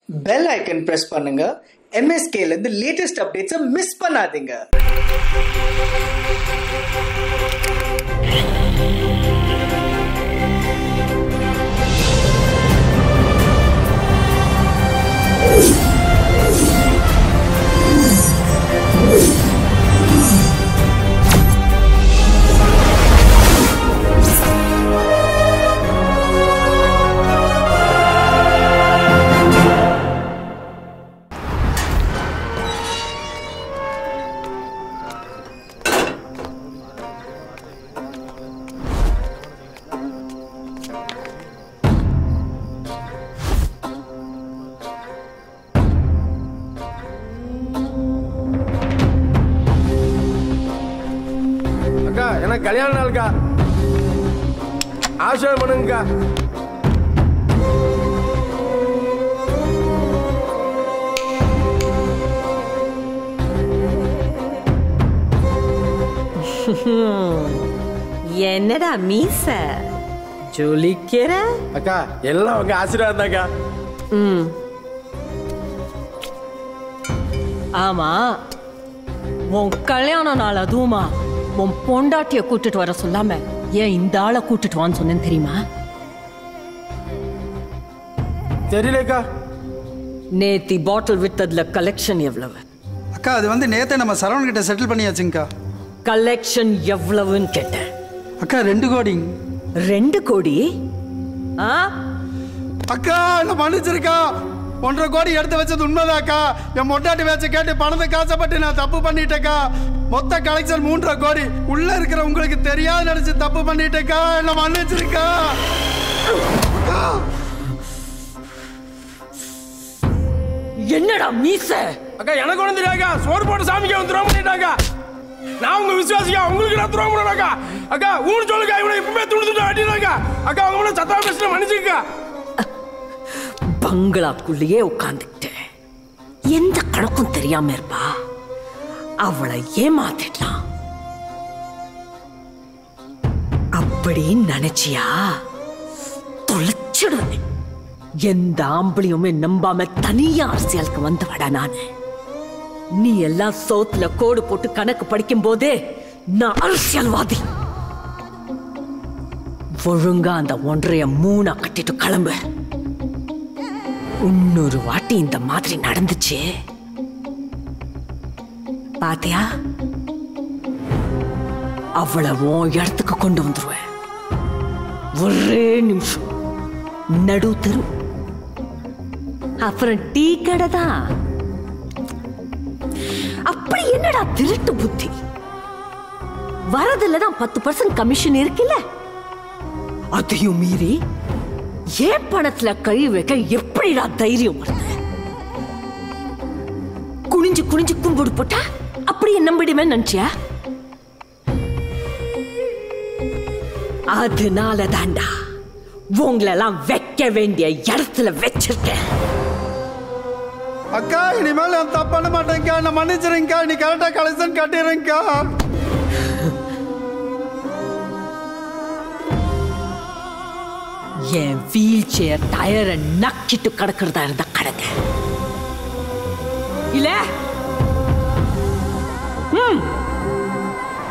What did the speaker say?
bell icon press பண்ணுங்க MSK ல இருந்து லேட்டஸ்ட் அப்டேட்ஸை மிஸ் பண்ணாதீங்க அக்கா எனக்கு கல்யாண நாளுக்கா ஆசீர்வாதம் பண்ணுங்கக்கா என்னடா மீச ஜொலிக்கிற அக்கா எல்லாம் உங்க ஆசீர்வாதம் தான்க்கா ம் ஆமா உன் கல்யாண நாள் அதுவுமா உன் பொண்டாட்டிய கூட்டிட்டு வர சொல்லாம ஏன் இந்த ஆளை கூட்டிட்டு வான்னு சொன்னேன் தெரியுமா தெரியலக்கா நேத்தி பாட்டில் வித்ததுல கலெக்ஷன் எவ்வளவு அக்கா அது வந்து நேத்தே நம்ம சரவணன் கிட்ட செட்டில் பண்ணியாச்சுங்கக்கா கலெக்ஷன் எவ்வளவுன்னு கேட்டேன் அக்கா ரெண்டு கோடிங் ரெண்டு கோடி ஆ அக்கா என்ன மன்னிச்சிருக்கா ஒன்றரை கோடி எடுத்து வச்சது உண்மைதான் அக்கா என் மொட்டாட்டி பேச்ச கேட்டு பணத்தை காசப்பட்டு நான் தப்பு பண்ணிட்டேக்கா மொத்த கலெக்ஷன் மூன்றரை கோடி உள்ள இருக்கிற உங்களுக்கு தெரியாது நினைச்சு தப்பு பண்ணிட்டேக்கா என்ன மன்னிச்சிருக்கா என்னடா மீச அக்கா எனக்கு ஒன்றும் தெரியாக்கா சோறு போட்டு சாமிக்கு வந்து துரோகம் பண்ணிட்டாங்க நான் உங்க விசுவாசிக்கா உங்களுக்கு நான் துரோகம் பண்ணாக்கா அக்கா ஊன்னு சொல்லுங்க இவனை இப்பவுமே துணி துண்டு அடினாக்கா அக்கா அவங்க மேல சத்தா பேசுன மன்னிச்சுக்கா பங்களாக்குள்ளேயே உட்காந்துக்கிட்டு எந்த கணக்கும் தெரியாம இருப்பா அவளை ஏமாத்திடலாம் அப்படின்னு நினைச்சியா தொலைச்சிடுவேன் எந்த ஆம்பளையுமே நம்பாம தனியா அரசியலுக்கு வந்தவடா நானு நீ எல்லாம் சோத்துல கோடு போட்டு கணக்கு படிக்கும் போதே நான் அரசியல்வாதி ஒழுங்கா அந்த ஒன்றைய மூணா கட்டிட்டு கிளம்பு இன்னொரு வாட்டி இந்த மாதிரி நடந்துச்சு பாத்தியா அவளை உன் இடத்துக்கு கொண்டு வந்துருவேன் ஒரே நிமிஷம் நடு தெரு அப்புறம் டீ கடை தான் அப்படி என்னடா திருட்டு புத்தி வரதுல தான் பத்து பர்சன்ட் கமிஷன் இருக்குல்ல அதையும் மீறி ஏன் பணத்துல கை வைக்க எப்படிடா தைரியம் வருது குனிஞ்சு குனிஞ்சு கும்பிடு போட்டா அப்படியே நம்பிடுமே நினைச்சியா அதனால தாண்டா உங்களெல்லாம் வைக்க வேண்டிய இடத்துல வச்சிருக்கேன் அக்கா இனிமேல் நான் தப்பு பண்ண மாட்டேங்க்கா என்ன மன்னிச்சிருங்கக்கா நீ கரெக்டாக கலெக்ஷன் கட்டிடுறேங்க்கா என் வீல் சேர் டயரை நக்கிட்டு கிடக்கிறதா இருந்தா கடங்க இல்ல ம்